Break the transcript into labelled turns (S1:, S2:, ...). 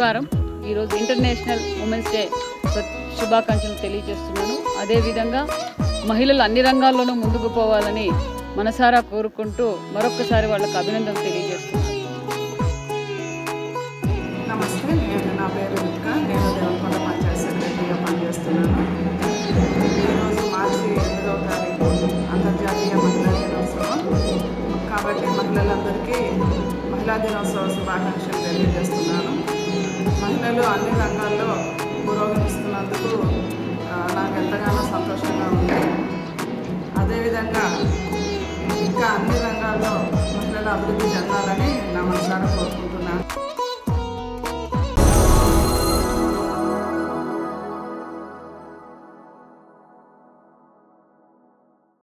S1: ప్రకారం ఈరోజు international women's day శుభాకాంక్షలు తెలియజేస్తున్నాను అదేవిధంగా మహిళలు అన్ని రంగాల్లోనూ ముందుకు పోవాలని మనసారా కోరుకుంటూ మరొక్కసారి వాళ్ళకు అభినందనలు తెలియజేస్తున్నాను
S2: నమస్తే నేను నా పేరు రుతిక నేను దేవరకొండ పంచాయత్ సెక్రటరీగా పనిచేస్తున్నాను ఈరోజు మార్చి ఎనిమిదవ తారీఖు అంతర్జాతీయ మహిళా దినోత్సవం కాబట్టి మహిళలందరికీ మహిళా దినోత్సవ శుభాకాంక్షలు తెలియజేస్తున్నాను మహిళలు అన్ని రంగాల్లో పురోగమిస్తున్నందుకు ఆ, నాకు ఎంతగానో సంతోషంగా ఉంది అదేవిధంగా ఇంకా అన్ని రంగాల్లో మహిళల అభివృద్ధి చెందాలని నా మనసారా కోరుకుంటున్నాను